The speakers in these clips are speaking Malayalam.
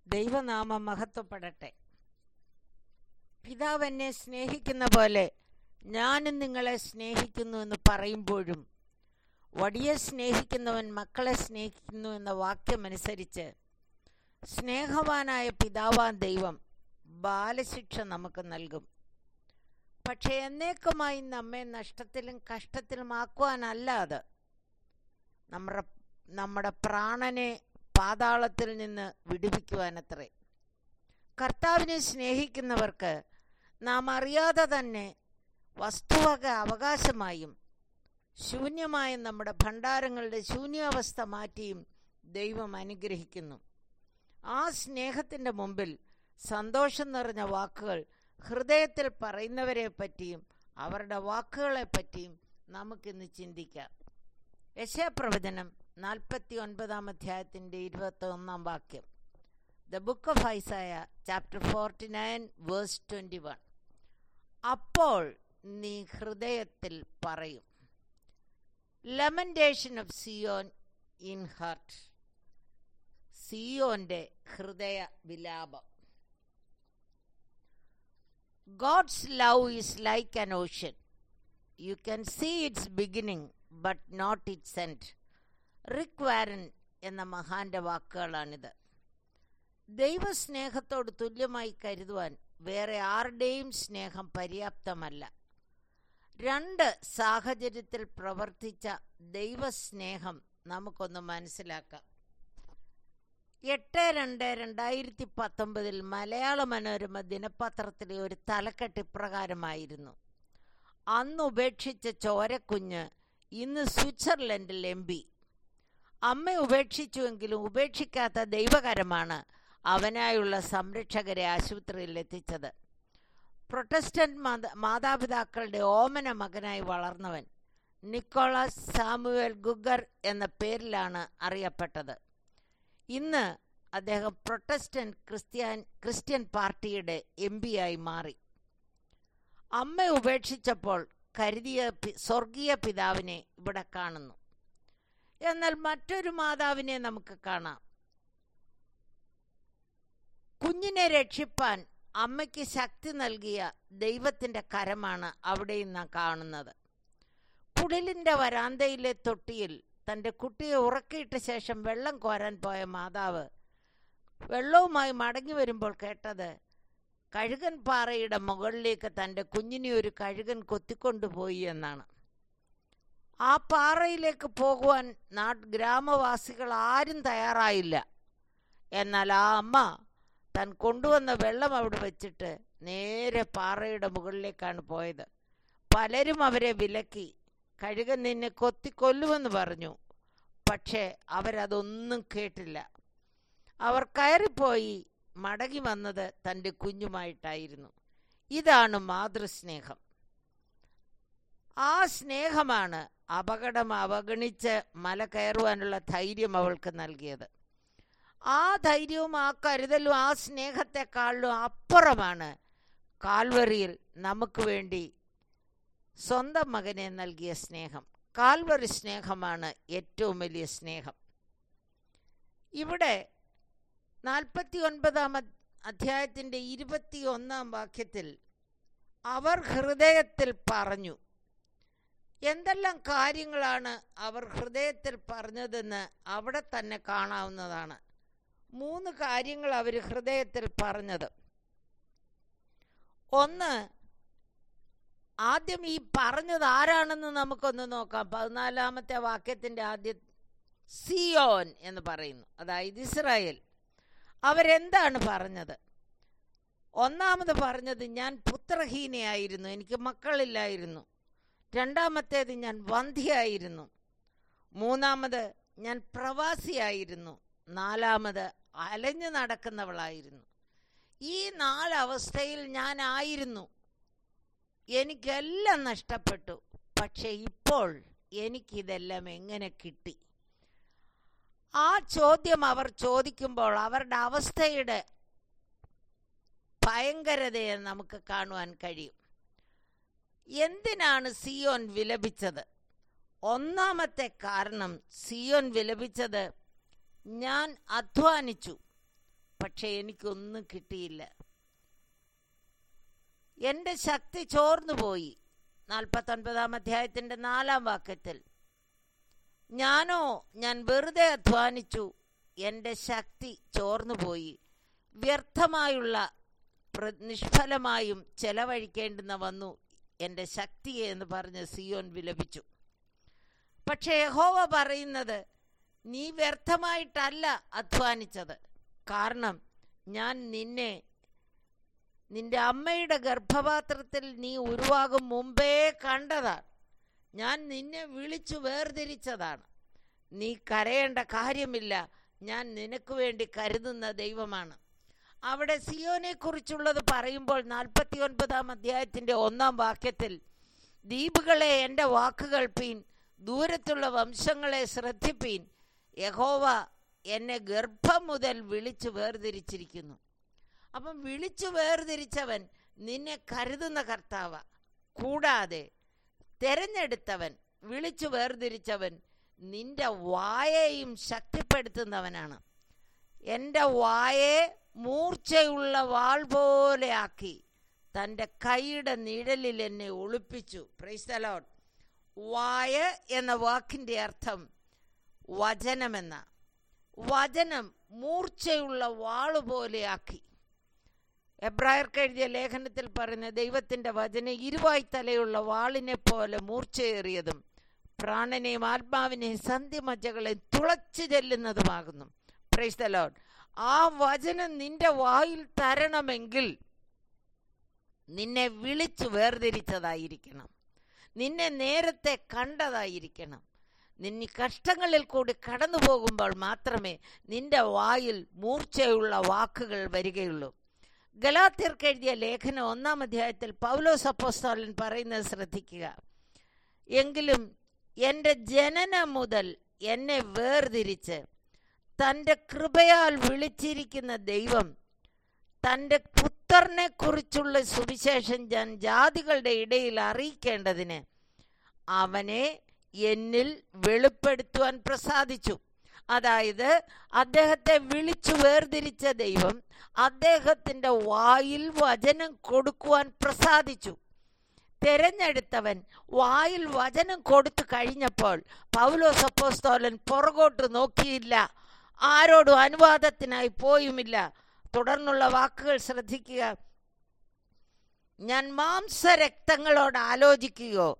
ദൈവനാമം മഹത്വപ്പെടട്ടെ പിതാവ് എന്നെ സ്നേഹിക്കുന്ന പോലെ ഞാനും നിങ്ങളെ സ്നേഹിക്കുന്നു എന്ന് പറയുമ്പോഴും വടിയെ സ്നേഹിക്കുന്നവൻ മക്കളെ സ്നേഹിക്കുന്നു എന്ന വാക്യമനുസരിച്ച് സ്നേഹവാനായ പിതാവാൻ ദൈവം ബാലശിക്ഷ നമുക്ക് നൽകും പക്ഷേ എന്നേക്കുമായി നമ്മെ നഷ്ടത്തിലും കഷ്ടത്തിലും ആക്കുവാനല്ല അത് നമ്മുടെ നമ്മുടെ പ്രാണനെ പാതാളത്തിൽ നിന്ന് വിടുവിക്കുവാനത്രേ കർത്താവിനെ സ്നേഹിക്കുന്നവർക്ക് നാം അറിയാതെ തന്നെ വസ്തുവക അവകാശമായും ശൂന്യമായ നമ്മുടെ ഭണ്ഡാരങ്ങളുടെ ശൂന്യാവസ്ഥ മാറ്റിയും ദൈവം അനുഗ്രഹിക്കുന്നു ആ സ്നേഹത്തിൻ്റെ മുമ്പിൽ സന്തോഷം നിറഞ്ഞ വാക്കുകൾ ഹൃദയത്തിൽ പറയുന്നവരെ പറ്റിയും അവരുടെ വാക്കുകളെ പറ്റിയും നമുക്കിന്ന് ചിന്തിക്കാം യശയപ്രവചനം നാൽപ്പത്തി ഒൻപതാം അധ്യായത്തിൻ്റെ ഇരുപത്തി ഒന്നാം വാക്യം the book of Isaiah chapter forty nine verse twenty one അപ്പോൾ നീ ഹൃദയത്തിൽ പറയും lamentation of Zion in heart സിയോന്റെ ഹൃദയ വിലാപം God's love is like an ocean you can see its beginning but not its end Rick Warren എന്ന മഹാന്റെ വാക്കുകളാണിത് ദൈവസ്നേഹത്തോട് തുല്യമായി കരുതുവാൻ വേറെ ആരുടെയും സ്നേഹം പര്യാപ്തമല്ല രണ്ട് സാഹചര്യത്തിൽ പ്രവർത്തിച്ച ദൈവസ്നേഹം നമുക്കൊന്ന് മനസ്സിലാക്കാം എട്ട് രണ്ട് രണ്ടായിരത്തി പത്തൊമ്പതിൽ മലയാള മനോരമ ദിനപത്രത്തിലെ ഒരു തലക്കെട്ട് ഇപ്രകാരമായിരുന്നു അന്ന് ഉപേക്ഷിച്ച ചോരക്കുഞ്ഞ് ഇന്ന് സ്വിറ്റ്സർലൻഡിൽ എം പി അമ്മ ഉപേക്ഷിച്ചുവെങ്കിലും ഉപേക്ഷിക്കാത്ത ദൈവകരമാണ് അവനായുള്ള സംരക്ഷകരെ ആശുപത്രിയിൽ എത്തിച്ചത് പ്രൊട്ടസ്റ്റന്റ് മാത മാതാപിതാക്കളുടെ ഓമന മകനായി വളർന്നവൻ നിക്കോളാസ് സാമുവേൽ ഗുഗർ എന്ന പേരിലാണ് അറിയപ്പെട്ടത് ഇന്ന് അദ്ദേഹം പ്രൊട്ടസ്റ്റന്റ് ക്രിസ്ത്യൻ ക്രിസ്ത്യൻ പാർട്ടിയുടെ എം ആയി മാറി അമ്മ ഉപേക്ഷിച്ചപ്പോൾ കരുതിയ സ്വർഗീയ പിതാവിനെ ഇവിടെ കാണുന്നു എന്നാൽ മറ്റൊരു മാതാവിനെ നമുക്ക് കാണാം കുഞ്ഞിനെ രക്ഷിപ്പാൻ അമ്മയ്ക്ക് ശക്തി നൽകിയ ദൈവത്തിൻ്റെ കരമാണ് അവിടെയും നാം കാണുന്നത് കുടിലിൻ്റെ വരാന്തയിലെ തൊട്ടിയിൽ തൻ്റെ കുട്ടിയെ ഉറക്കിയിട്ട ശേഷം വെള്ളം കോരാൻ പോയ മാതാവ് വെള്ളവുമായി മടങ്ങി വരുമ്പോൾ കേട്ടത് കഴുകൻ പാറയുടെ മുകളിലേക്ക് തൻ്റെ കുഞ്ഞിനെ ഒരു കഴുകൻ കൊത്തിക്കൊണ്ടുപോയി എന്നാണ് ആ പാറയിലേക്ക് പോകുവാൻ നാട്ട് ഗ്രാമവാസികൾ ആരും തയ്യാറായില്ല എന്നാൽ ആ അമ്മ താൻ കൊണ്ടുവന്ന വെള്ളം അവിടെ വെച്ചിട്ട് നേരെ പാറയുടെ മുകളിലേക്കാണ് പോയത് പലരും അവരെ വിലക്കി കഴുകൻ നിന്നെ കൊത്തിക്കൊല്ലുമെന്ന് പറഞ്ഞു പക്ഷേ അവരതൊന്നും കേട്ടില്ല അവർ കയറിപ്പോയി മടങ്ങി വന്നത് തൻ്റെ കുഞ്ഞുമായിട്ടായിരുന്നു ഇതാണ് മാതൃസ്നേഹം ആ സ്നേഹമാണ് അപകടം അവഗണിച്ച് മല കയറുവാനുള്ള ധൈര്യം അവൾക്ക് നൽകിയത് ആ ധൈര്യവും ആ കരുതലും ആ സ്നേഹത്തെക്കാളിലും അപ്പുറമാണ് കാൽവറിയിൽ നമുക്ക് വേണ്ടി സ്വന്തം മകനെ നൽകിയ സ്നേഹം കാൽവറി സ്നേഹമാണ് ഏറ്റവും വലിയ സ്നേഹം ഇവിടെ നാൽപ്പത്തി ഒൻപതാം അധ്യായത്തിൻ്റെ ഇരുപത്തി ഒന്നാം വാക്യത്തിൽ അവർ ഹൃദയത്തിൽ പറഞ്ഞു എന്തെല്ലാം കാര്യങ്ങളാണ് അവർ ഹൃദയത്തിൽ പറഞ്ഞതെന്ന് അവിടെ തന്നെ കാണാവുന്നതാണ് മൂന്ന് കാര്യങ്ങൾ അവർ ഹൃദയത്തിൽ പറഞ്ഞത് ഒന്ന് ആദ്യം ഈ പറഞ്ഞത് ആരാണെന്ന് നമുക്കൊന്ന് നോക്കാം പതിനാലാമത്തെ വാക്യത്തിൻ്റെ ആദ്യ സിയോൻ എന്ന് പറയുന്നു അതായത് ഇസ്രായേൽ അവരെന്താണ് പറഞ്ഞത് ഒന്നാമത് പറഞ്ഞത് ഞാൻ പുത്രഹീനയായിരുന്നു എനിക്ക് മക്കളില്ലായിരുന്നു രണ്ടാമത്തേത് ഞാൻ വന്ധ്യയായിരുന്നു മൂന്നാമത് ഞാൻ പ്രവാസിയായിരുന്നു നാലാമത് അലഞ്ഞു നടക്കുന്നവളായിരുന്നു ഈ നാലവസ്ഥയിൽ ഞാൻ ആയിരുന്നു എനിക്കെല്ലാം നഷ്ടപ്പെട്ടു പക്ഷെ ഇപ്പോൾ എനിക്കിതെല്ലാം എങ്ങനെ കിട്ടി ആ ചോദ്യം അവർ ചോദിക്കുമ്പോൾ അവരുടെ അവസ്ഥയുടെ ഭയങ്കരതയെ നമുക്ക് കാണുവാൻ കഴിയും എന്തിനാണ് സിയോൻ വിലപിച്ചത് ഒന്നാമത്തെ കാരണം സിയോൻ വിലപിച്ചത് ഞാൻ അധ്വാനിച്ചു പക്ഷെ എനിക്കൊന്നും കിട്ടിയില്ല എൻ്റെ ശക്തി ചോർന്നു പോയി നാൽപ്പത്തൊൻപതാം അധ്യായത്തിൻ്റെ നാലാം വാക്യത്തിൽ ഞാനോ ഞാൻ വെറുതെ അധ്വാനിച്ചു എൻ്റെ ശക്തി ചോർന്നു പോയി വ്യർത്ഥമായുള്ള പ്ര- നിഷ്ഫലമായും ചെലവഴിക്കേണ്ടുന്ന വന്നു എൻ്റെ ശക്തിയെ എന്ന് പറഞ്ഞ് സിയോൻ വിലപിച്ചു പക്ഷേ യഹോവ പറയുന്നത് നീ വ്യർത്ഥമായിട്ടല്ല അധ്വാനിച്ചത് കാരണം ഞാൻ നിന്നെ നിന്റെ അമ്മയുടെ ഗർഭപാത്രത്തിൽ നീ ഉരുവാകും മുമ്പേ കണ്ടതാണ് ഞാൻ നിന്നെ വിളിച്ചു വേർതിരിച്ചതാണ് നീ കരയേണ്ട കാര്യമില്ല ഞാൻ നിനക്ക് വേണ്ടി കരുതുന്ന ദൈവമാണ് അവിടെ സിയോനെ കുറിച്ചുള്ളത് പറയുമ്പോൾ നാൽപ്പത്തി ഒൻപതാം അധ്യായത്തിന്റെ ഒന്നാം വാക്യത്തിൽ ദ്വീപുകളെ എൻ്റെ വാക്കുകൾ പീൻ ദൂരത്തുള്ള വംശങ്ങളെ ശ്രദ്ധിപ്പീൻ യഹോവ എന്നെ ഗർഭം മുതൽ വിളിച്ചു വേർതിരിച്ചിരിക്കുന്നു അപ്പം വിളിച്ചു വേർതിരിച്ചവൻ നിന്നെ കരുതുന്ന കർത്താവ കൂടാതെ തെരഞ്ഞെടുത്തവൻ വിളിച്ചു വേർതിരിച്ചവൻ നിന്റെ വായയും ശക്തിപ്പെടുത്തുന്നവനാണ് എൻ്റെ വായെ മൂർച്ചയുള്ള വാൾ പോലെ ആക്കി തൻ്റെ കൈയുടെ നിഴലിൽ എന്നെ ഒളിപ്പിച്ചു പ്രൈസ്തലോട്ട് വായ എന്ന വാക്കിൻ്റെ അർത്ഥം വചനമെന്ന വചനം മൂർച്ചയുള്ള വാളുപോലെ ആക്കി എബ്രായർക്ക് എഴുതിയ ലേഖനത്തിൽ പറയുന്ന ദൈവത്തിന്റെ വചനം ഇരുവായി തലയുള്ള വാളിനെ പോലെ മൂർച്ചയേറിയതും പ്രാണനെയും ആത്മാവിനെയും സന്ധിമജ്ജകളെ തുളച്ചു ചെല്ലുന്നതുമാകുന്നു പ്രൈസ് ദ ലോർഡ് ആ വചനം നിന്റെ വായിൽ തരണമെങ്കിൽ നിന്നെ വിളിച്ചു വേർതിരിച്ചതായിരിക്കണം നിന്നെ നേരത്തെ കണ്ടതായിരിക്കണം നിന്നി കഷ്ടങ്ങളിൽ കൂടി കടന്നു പോകുമ്പോൾ മാത്രമേ നിന്റെ വായിൽ മൂർച്ചയുള്ള വാക്കുകൾ വരികയുള്ളൂ ഗലാത്യർക്ക് എഴുതിയ ലേഖനം ഒന്നാം അധ്യായത്തിൽ പൗലോസ് അപ്പോസ്തോലൻ പറയുന്നത് ശ്രദ്ധിക്കുക എങ്കിലും എൻ്റെ ജനനം മുതൽ എന്നെ വേർതിരിച്ച് തൻ്റെ കൃപയാൽ വിളിച്ചിരിക്കുന്ന ദൈവം തൻ്റെ പുത്രനെ കുറിച്ചുള്ള സുവിശേഷം ഞാൻ ജാതികളുടെ ഇടയിൽ അറിയിക്കേണ്ടതിന് അവനെ എന്നിൽ വെളിപ്പെടുത്തുവാൻ പ്രസാദിച്ചു അതായത് അദ്ദേഹത്തെ വിളിച്ചു വേർതിരിച്ച ദൈവം അദ്ദേഹത്തിൻ്റെ വായിൽ വചനം കൊടുക്കുവാൻ പ്രസാദിച്ചു തെരഞ്ഞെടുത്തവൻ വായിൽ വചനം കൊടുത്തു കഴിഞ്ഞപ്പോൾ പൗലോസ് അപ്പോസ്തോലൻ പുറകോട്ട് നോക്കിയില്ല ആരോടും അനുവാദത്തിനായി പോയുമില്ല തുടർന്നുള്ള വാക്കുകൾ ശ്രദ്ധിക്കുക ഞാൻ മാംസരക്തങ്ങളോട് ആലോചിക്കുകയോ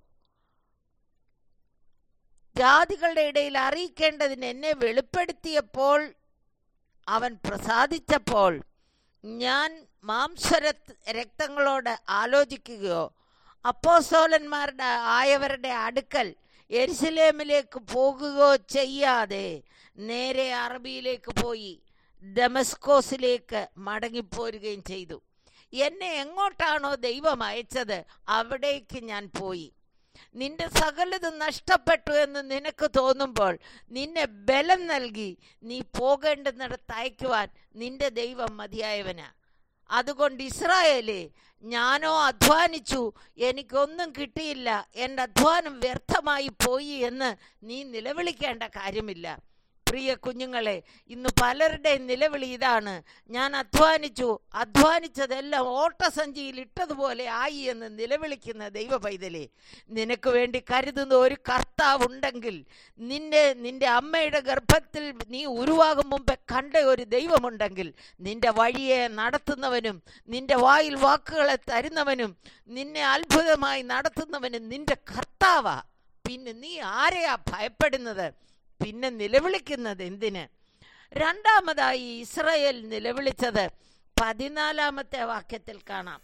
ജാതികളുടെ ഇടയിൽ അറിയിക്കേണ്ടതിന് എന്നെ വെളിപ്പെടുത്തിയപ്പോൾ അവൻ പ്രസാദിച്ചപ്പോൾ ഞാൻ മാംസര രക്തങ്ങളോട് ആലോചിക്കുകയോ അപ്പോസോലന്മാരുടെ ആയവരുടെ അടുക്കൽ എരുസലേമിലേക്ക് പോകുകയോ ചെയ്യാതെ നേരെ അറബിയിലേക്ക് പോയി ഡെമസ്കോസിലേക്ക് മടങ്ങിപ്പോരുകയും ചെയ്തു എന്നെ എങ്ങോട്ടാണോ ദൈവം അയച്ചത് അവിടേക്ക് ഞാൻ പോയി നിന്റെ സകലതും നഷ്ടപ്പെട്ടു എന്ന് നിനക്ക് തോന്നുമ്പോൾ നിന്നെ ബലം നൽകി നീ പോകേണ്ടുന്നിടത്ത് അയക്കുവാൻ നിന്റെ ദൈവം മതിയായവനാ അതുകൊണ്ട് ഇസ്രായേലേ ഞാനോ അധ്വാനിച്ചു എനിക്കൊന്നും കിട്ടിയില്ല എൻ്റെ അധ്വാനം വ്യർത്ഥമായി പോയി എന്ന് നീ നിലവിളിക്കേണ്ട കാര്യമില്ല പ്രിയ കുഞ്ഞുങ്ങളെ ഇന്ന് പലരുടെയും നിലവിളി ഇതാണ് ഞാൻ അധ്വാനിച്ചു അധ്വാനിച്ചതെല്ലാം ഓട്ടസഞ്ചിയിൽ ഇട്ടതുപോലെ ആയി എന്ന് നിലവിളിക്കുന്ന ദൈവ പൈതലേ നിനക്ക് വേണ്ടി കരുതുന്ന ഒരു കർത്താവ് ഉണ്ടെങ്കിൽ നിന്റെ നിന്റെ അമ്മയുടെ ഗർഭത്തിൽ നീ ഉരുവാകും മുമ്പേ കണ്ട ഒരു ദൈവമുണ്ടെങ്കിൽ നിന്റെ വഴിയെ നടത്തുന്നവനും നിന്റെ വായിൽ വാക്കുകളെ തരുന്നവനും നിന്നെ അത്ഭുതമായി നടത്തുന്നവനും നിന്റെ കർത്താവാ പിന്നെ നീ ആരെയാ ഭയപ്പെടുന്നത് പിന്നെ നിലവിളിക്കുന്നത് എന്തിന് രണ്ടാമതായി ഇസ്രയേൽ നിലവിളിച്ചത് പതിനാലാമത്തെ വാക്യത്തിൽ കാണാം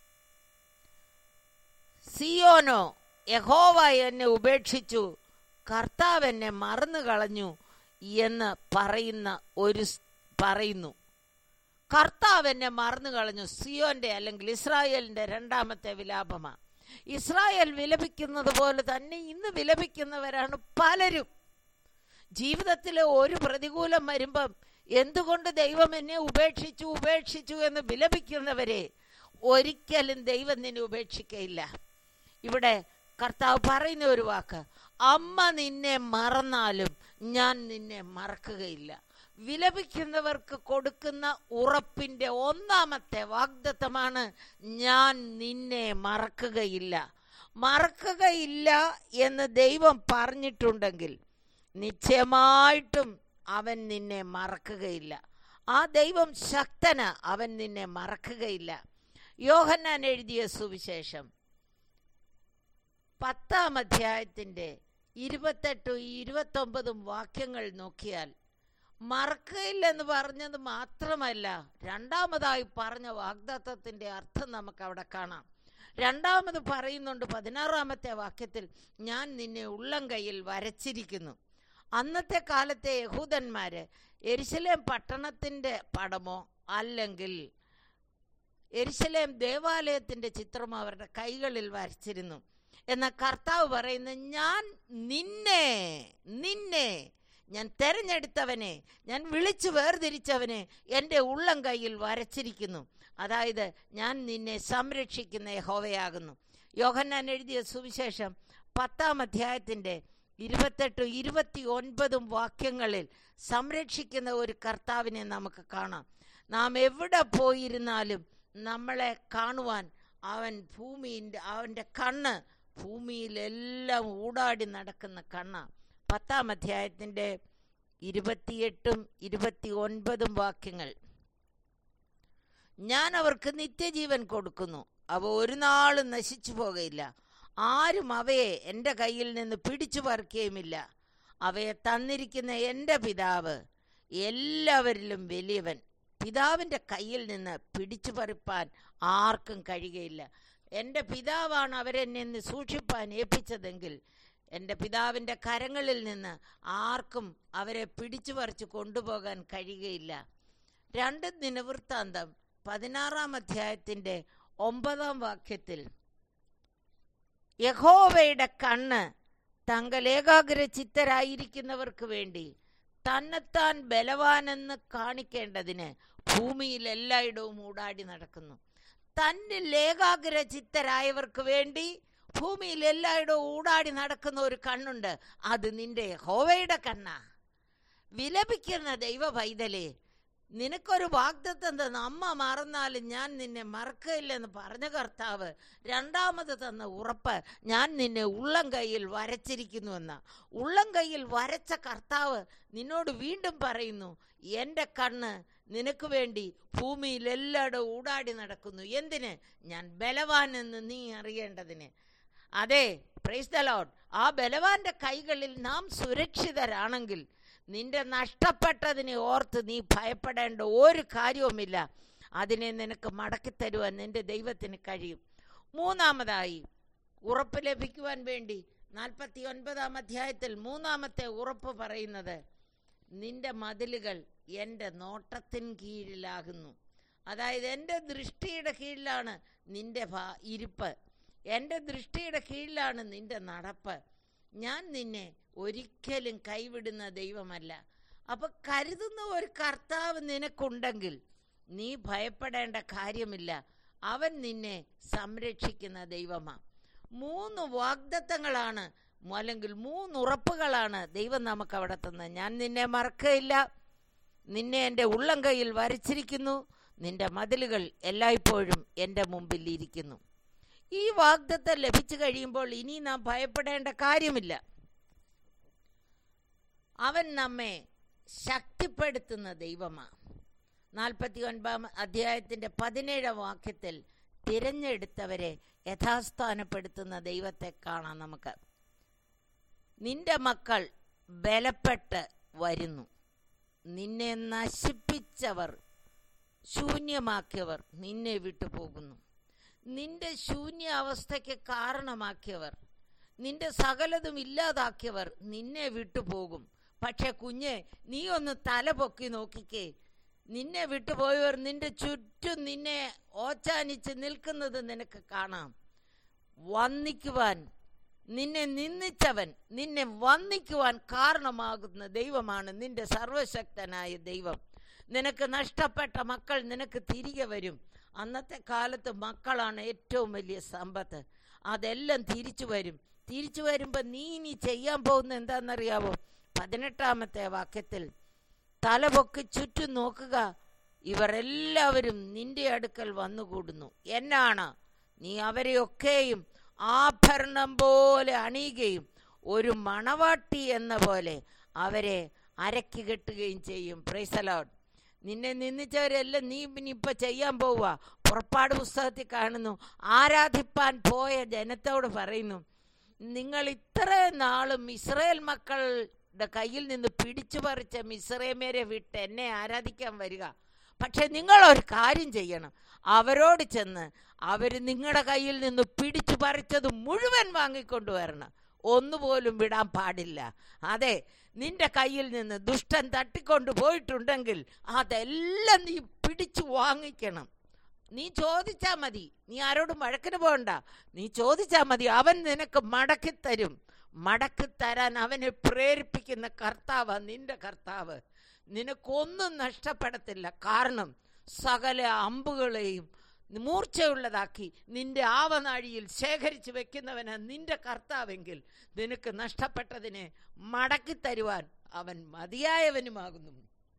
സിയോനോ യഹോവ എന്നെ ഉപേക്ഷിച്ചു കർത്താവ് എന്നെ മറന്നു കളഞ്ഞു എന്ന് പറയുന്ന ഒരു സ്- പറയുന്നു കർത്താവ് എന്നെ മറന്നു കളഞ്ഞു സിയോന്റെ അല്ലെങ്കിൽ ഇസ്രായേലിന്റെ രണ്ടാമത്തെ വിലാപമാണ് ഇസ്രായേൽ വിലപിക്കുന്നത് പോലെ തന്നെ ഇന്ന് വിലപിക്കുന്നവരാണ് പലരും ജീവിതത്തിലെ ഒരു പ്രതികൂലം വരുമ്പം എന്തുകൊണ്ട് ദൈവം എന്നെ ഉപേക്ഷിച്ചു ഉപേക്ഷിച്ചു എന്ന് വിലപിക്കുന്നവരെ ഒരിക്കലും ദൈവം നിന്നെ ഉപേക്ഷിക്കയില്ല ഇവിടെ കർത്താവ് പറയുന്ന ഒരു വാക്ക് അമ്മ നിന്നെ മറന്നാലും ഞാൻ നിന്നെ മറക്കുകയില്ല വിലപിക്കുന്നവർക്ക് കൊടുക്കുന്ന ഉറപ്പിന്റെ ഒന്നാമത്തെ വാഗ്ദത്തമാണ് ഞാൻ നിന്നെ മറക്കുകയില്ല മറക്കുകയില്ല എന്ന് ദൈവം പറഞ്ഞിട്ടുണ്ടെങ്കിൽ നിശ്ചയമായിട്ടും അവൻ നിന്നെ മറക്കുകയില്ല ആ ദൈവം ശക്തന അവൻ നിന്നെ മറക്കുകയില്ല യോഹന്നാൻ എഴുതിയ സുവിശേഷം പത്താം അധ്യായത്തിൻ്റെ ഇരുപത്തെട്ടും ഇരുപത്തൊമ്പതും വാക്യങ്ങൾ നോക്കിയാൽ മറക്കയില്ലെന്ന് പറഞ്ഞത് മാത്രമല്ല രണ്ടാമതായി പറഞ്ഞ വാഗ്ദത്തത്തിൻ്റെ അർത്ഥം നമുക്ക് അവിടെ കാണാം രണ്ടാമത് പറയുന്നുണ്ട് പതിനാറാമത്തെ വാക്യത്തിൽ ഞാൻ നിന്നെ ഉള്ളം കയ്യിൽ വരച്ചിരിക്കുന്നു അന്നത്തെ കാലത്തെ യഹൂദന്മാര് എരിശലേം പട്ടണത്തിൻ്റെ പടമോ അല്ലെങ്കിൽ എരിശലേം ദേവാലയത്തിൻ്റെ ചിത്രമോ അവരുടെ കൈകളിൽ വരച്ചിരുന്നു എന്ന കർത്താവ് പറയുന്ന ഞാൻ നിന്നെ നിന്നെ ഞാൻ തെരഞ്ഞെടുത്തവനെ ഞാൻ വിളിച്ചു വേർതിരിച്ചവനെ എൻ്റെ ഉള്ളം കയ്യിൽ വരച്ചിരിക്കുന്നു അതായത് ഞാൻ നിന്നെ സംരക്ഷിക്കുന്ന യഹോവയാകുന്നു യോഹന്നാൻ എഴുതിയ സുവിശേഷം പത്താം അധ്യായത്തിൻ്റെ ഇരുപത്തെട്ടും ഇരുപത്തി ഒൻപതും വാക്യങ്ങളിൽ സംരക്ഷിക്കുന്ന ഒരു കർത്താവിനെ നമുക്ക് കാണാം നാം എവിടെ പോയിരുന്നാലും നമ്മളെ കാണുവാൻ അവൻ ഭൂമിൻ്റെ അവൻ്റെ കണ്ണ് ഭൂമിയിലെല്ലാം ഊടാടി നടക്കുന്ന കണ്ണ പത്താം അധ്യായത്തിൻ്റെ ഇരുപത്തിയെട്ടും ഇരുപത്തി ഒൻപതും വാക്യങ്ങൾ ഞാൻ അവർക്ക് നിത്യജീവൻ കൊടുക്കുന്നു അവ ഒരു നാളും നശിച്ചു പോകയില്ല ആരും അവയെ എൻ്റെ കയ്യിൽ നിന്ന് പിടിച്ചു പറിക്കുകയുമില്ല അവയെ തന്നിരിക്കുന്ന എൻ്റെ പിതാവ് എല്ലാവരിലും വലിയവൻ പിതാവിൻ്റെ കയ്യിൽ നിന്ന് പിടിച്ചു പറിപ്പാൻ ആർക്കും കഴിയുകയില്ല എൻ്റെ പിതാവാണ് അവരെന്നെ നിന്ന് സൂക്ഷിപ്പാൻ ഏൽപ്പിച്ചതെങ്കിൽ എൻ്റെ പിതാവിൻ്റെ കരങ്ങളിൽ നിന്ന് ആർക്കും അവരെ പിടിച്ചു പറിച്ചു കൊണ്ടുപോകാൻ കഴിയുകയില്ല രണ്ട് ദിനവൃത്താന്തം പതിനാറാം അധ്യായത്തിൻ്റെ ഒമ്പതാം വാക്യത്തിൽ യഹോവയുടെ കണ്ണ് തങ്ങൾ ഏകാഗ്ര ചിത്തരായിരിക്കുന്നവർക്ക് വേണ്ടി തന്നെത്താൻ ബലവാനെന്ന് കാണിക്കേണ്ടതിന് ഭൂമിയിൽ എല്ലായിടവും ഊടാടി നടക്കുന്നു തന്നിൽ ഏകാഗ്ര ചിത്തരായവർക്ക് വേണ്ടി ഭൂമിയിൽ എല്ലായിടവും ഊടാടി നടക്കുന്ന ഒരു കണ്ണുണ്ട് അത് നിന്റെ ഹോവയുടെ കണ്ണാ വിലപിക്കുന്ന ദൈവ പൈതലേ നിനക്കൊരു വാഗ്ദത്തം തന്ന അമ്മ മറന്നാലും ഞാൻ നിന്നെ മറക്കയില്ലെന്ന് പറഞ്ഞ കർത്താവ് രണ്ടാമത് തന്ന ഉറപ്പ് ഞാൻ നിന്നെ ഉള്ളം കയ്യിൽ വരച്ചിരിക്കുന്നുവെന്ന ഉള്ളം കയ്യിൽ വരച്ച കർത്താവ് നിന്നോട് വീണ്ടും പറയുന്നു എൻ്റെ കണ്ണ് നിനക്ക് വേണ്ടി ഭൂമിയിൽ എല്ലായിടും ഊടാടി നടക്കുന്നു എന്തിന് ഞാൻ ബലവാനെന്ന് നീ അറിയേണ്ടതിന് അതെ പ്രൈസ് ദ ലോഡ് ആ ബലവാന്റെ കൈകളിൽ നാം സുരക്ഷിതരാണെങ്കിൽ നിന്റെ നഷ്ടപ്പെട്ടതിനെ ഓർത്ത് നീ ഭയപ്പെടേണ്ട ഒരു കാര്യവുമില്ല അതിനെ നിനക്ക് മടക്കിത്തരുവാൻ നിന്റെ ദൈവത്തിന് കഴിയും മൂന്നാമതായി ഉറപ്പ് ലഭിക്കുവാൻ വേണ്ടി നാൽപ്പത്തി ഒൻപതാം അധ്യായത്തിൽ മൂന്നാമത്തെ ഉറപ്പ് പറയുന്നത് നിന്റെ മതിലുകൾ എൻ്റെ നോട്ടത്തിൻ കീഴിലാകുന്നു അതായത് എൻ്റെ ദൃഷ്ടിയുടെ കീഴിലാണ് നിന്റെ ഭാ ഇരിപ്പ് എൻ്റെ ദൃഷ്ടിയുടെ കീഴിലാണ് നിന്റെ നടപ്പ് ഞാൻ നിന്നെ ഒരിക്കലും കൈവിടുന്ന ദൈവമല്ല അപ്പൊ കരുതുന്ന ഒരു കർത്താവ് നിനക്കുണ്ടെങ്കിൽ നീ ഭയപ്പെടേണ്ട കാര്യമില്ല അവൻ നിന്നെ സംരക്ഷിക്കുന്ന ദൈവമാ മൂന്ന് വാഗ്ദത്തങ്ങളാണ് അല്ലെങ്കിൽ മൂന്ന് ഉറപ്പുകളാണ് ദൈവം നമുക്ക് അവിടെ തന്നത് ഞാൻ നിന്നെ മറക്കയില്ല നിന്നെ എൻ്റെ ഉള്ളം കയ്യിൽ വരച്ചിരിക്കുന്നു നിന്റെ മതിലുകൾ എല്ലായ്പ്പോഴും എൻ്റെ മുമ്പിൽ ഇരിക്കുന്നു ഈ വാഗ്ദത്തം ലഭിച്ചു കഴിയുമ്പോൾ ഇനി നാം ഭയപ്പെടേണ്ട കാര്യമില്ല അവൻ നമ്മെ ശക്തിപ്പെടുത്തുന്ന ദൈവമാണ് നാൽപ്പത്തി ഒൻപതാം അധ്യായത്തിൻ്റെ പതിനേഴാം വാക്യത്തിൽ തിരഞ്ഞെടുത്തവരെ യഥാസ്ഥാനപ്പെടുത്തുന്ന ദൈവത്തെ കാണാം നമുക്ക് നിന്റെ മക്കൾ ബലപ്പെട്ട് വരുന്നു നിന്നെ നശിപ്പിച്ചവർ ശൂന്യമാക്കിയവർ നിന്നെ വിട്ടു പോകുന്നു നിന്റെ ശൂന്യ അവസ്ഥയ്ക്ക് കാരണമാക്കിയവർ നിന്റെ സകലതും ഇല്ലാതാക്കിയവർ നിന്നെ വിട്ടുപോകും പക്ഷെ കുഞ്ഞെ നീ ഒന്ന് തല പൊക്കി നോക്കിക്കേ നിന്നെ വിട്ടുപോയവർ നിന്റെ ചുറ്റും നിന്നെ ഓച്ചാനിച്ച് നിൽക്കുന്നത് നിനക്ക് കാണാം വന്നിക്കുവാൻ നിന്നെ നിന്ദിച്ചവൻ നിന്നെ വന്നിക്കുവാൻ കാരണമാകുന്ന ദൈവമാണ് നിന്റെ സർവശക്തനായ ദൈവം നിനക്ക് നഷ്ടപ്പെട്ട മക്കൾ നിനക്ക് തിരികെ വരും അന്നത്തെ കാലത്ത് മക്കളാണ് ഏറ്റവും വലിയ സമ്പത്ത് അതെല്ലാം തിരിച്ചു വരും തിരിച്ചു വരുമ്പോൾ നീ ഇനി ചെയ്യാൻ പോകുന്ന എന്താണെന്നറിയാവോ പതിനെട്ടാമത്തെ വാക്യത്തിൽ തലപൊക്കി ചുറ്റും നോക്കുക ഇവർ എല്ലാവരും നിന്റെ അടുക്കൽ വന്നുകൂടുന്നു എന്നാണ് നീ അവരെയൊക്കെയും ആഭരണം പോലെ അണിയുകയും ഒരു മണവാട്ടി എന്ന പോലെ അവരെ അരക്കി കെട്ടുകയും ചെയ്യും പ്രൈസലോട്ട് നിന്നെ നിന്ദിച്ചവരെല്ലാം നീ പിന്നെ ഇപ്പൊ ചെയ്യാൻ പോവുക പുറപ്പാട് പുസ്തകത്തിൽ കാണുന്നു ആരാധിപ്പാൻ പോയ ജനത്തോട് പറയുന്നു നിങ്ങൾ ഇത്ര നാളും ഇസ്രയേൽ മക്കളുടെ കയ്യിൽ നിന്ന് പിടിച്ചു പറിച്ച മിസ്രൈമേരെ വിട്ട് എന്നെ ആരാധിക്കാൻ വരിക പക്ഷെ നിങ്ങൾ ഒരു കാര്യം ചെയ്യണം അവരോട് ചെന്ന് അവർ നിങ്ങളുടെ കയ്യിൽ നിന്ന് പിടിച്ചു പറിച്ചത് മുഴുവൻ വാങ്ങിക്കൊണ്ടുവരണം ഒന്നുപോലും വിടാൻ പാടില്ല അതെ നിന്റെ കയ്യിൽ നിന്ന് ദുഷ്ടൻ തട്ടിക്കൊണ്ട് പോയിട്ടുണ്ടെങ്കിൽ അതെല്ലാം നീ പിടിച്ചു വാങ്ങിക്കണം നീ ചോദിച്ചാ മതി നീ ആരോടും വഴക്കിന് പോകണ്ട നീ ചോദിച്ചാ മതി അവൻ നിനക്ക് മടക്കി തരും മടക്കി തരാൻ അവനെ പ്രേരിപ്പിക്കുന്ന കർത്താവ് നിന്റെ കർത്താവ് നിനക്കൊന്നും നഷ്ടപ്പെടത്തില്ല കാരണം സകല അമ്പുകളെയും മൂർച്ചയുള്ളതാക്കി നിന്റെ ആവനാഴിയിൽ ശേഖരിച്ചു വെക്കുന്നവന് നിന്റെ കർത്താവെങ്കിൽ നിനക്ക് നഷ്ടപ്പെട്ടതിനെ മടക്കി തരുവാൻ അവൻ മതിയായവനുമാകുന്നു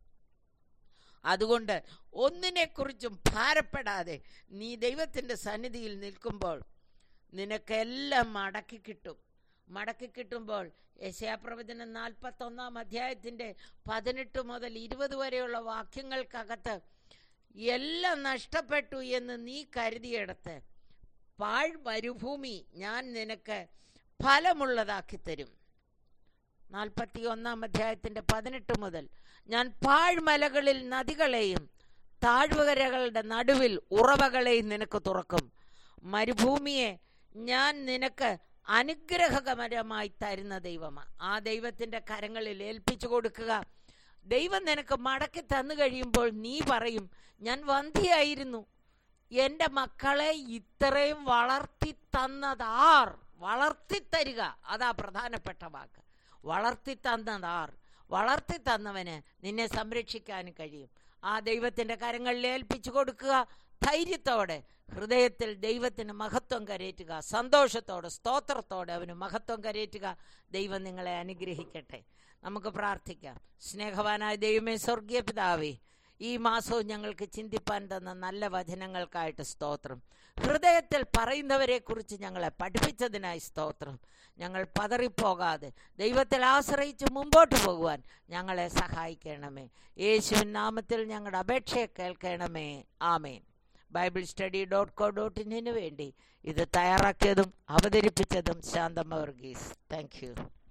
അതുകൊണ്ട് ഒന്നിനെക്കുറിച്ചും ഭാരപ്പെടാതെ നീ ദൈവത്തിൻ്റെ സന്നിധിയിൽ നിൽക്കുമ്പോൾ നിനക്കെല്ലാം മടക്കി കിട്ടും മടക്കി കിട്ടുമ്പോൾ യശയാപ്രവചനം നാൽപ്പത്തൊന്നാം അധ്യായത്തിൻ്റെ പതിനെട്ട് മുതൽ ഇരുപത് വരെയുള്ള വാക്യങ്ങൾക്കകത്ത് എല്ലാം നഷ്ടപ്പെട്ടു എന്ന് നീ കരുതിയിടത്ത് പാഴ് മരുഭൂമി ഞാൻ നിനക്ക് ഫലമുള്ളതാക്കി തരും നാൽപ്പത്തി ഒന്നാം അധ്യായത്തിന്റെ പതിനെട്ട് മുതൽ ഞാൻ പാഴ്മലകളിൽ നദികളെയും താഴ്വകരകളുടെ നടുവിൽ ഉറവകളെയും നിനക്ക് തുറക്കും മരുഭൂമിയെ ഞാൻ നിനക്ക് അനുഗ്രഹകരമായി തരുന്ന ദൈവമാണ് ആ ദൈവത്തിന്റെ കരങ്ങളിൽ ഏൽപ്പിച്ചു കൊടുക്കുക ദൈവം നിനക്ക് മടക്കി തന്നു കഴിയുമ്പോൾ നീ പറയും ഞാൻ വന്ധിയായിരുന്നു എൻ്റെ മക്കളെ ഇത്രയും വളർത്തി തന്നതാർ വളർത്തി തരിക അതാ പ്രധാനപ്പെട്ട വാക്ക് വളർത്തി തന്നതാർ വളർത്തി തന്നവന് നിന്നെ സംരക്ഷിക്കാൻ കഴിയും ആ ദൈവത്തിന്റെ കരങ്ങളിൽ ഏൽപ്പിച്ചു കൊടുക്കുക ധൈര്യത്തോടെ ഹൃദയത്തിൽ ദൈവത്തിന് മഹത്വം കരയറ്റുക സന്തോഷത്തോടെ സ്തോത്രത്തോടെ അവന് മഹത്വം കരയറ്റുക ദൈവം നിങ്ങളെ അനുഗ്രഹിക്കട്ടെ നമുക്ക് പ്രാർത്ഥിക്കാം സ്നേഹവാനായ ദൈവമേ സ്വർഗീയ പിതാവേ ഈ മാസവും ഞങ്ങൾക്ക് ചിന്തിപ്പാൻ തന്ന നല്ല വചനങ്ങൾക്കായിട്ട് സ്തോത്രം ഹൃദയത്തിൽ പറയുന്നവരെ കുറിച്ച് ഞങ്ങളെ പഠിപ്പിച്ചതിനായി സ്തോത്രം ഞങ്ങൾ പതറിപ്പോകാതെ ദൈവത്തിൽ ആശ്രയിച്ച് മുമ്പോട്ട് പോകുവാൻ ഞങ്ങളെ സഹായിക്കണമേ യേശുവിൻ നാമത്തിൽ ഞങ്ങളുടെ അപേക്ഷയെ കേൾക്കണമേ ആമേൻ Bible study dot co dot ഇന്നിനു വേണ്ടി ഇത് തയ്യാറാക്കിയതും അവതരിപ്പിച്ചതും ശാന്തമ്മ വർഗീസ് താങ്ക് യു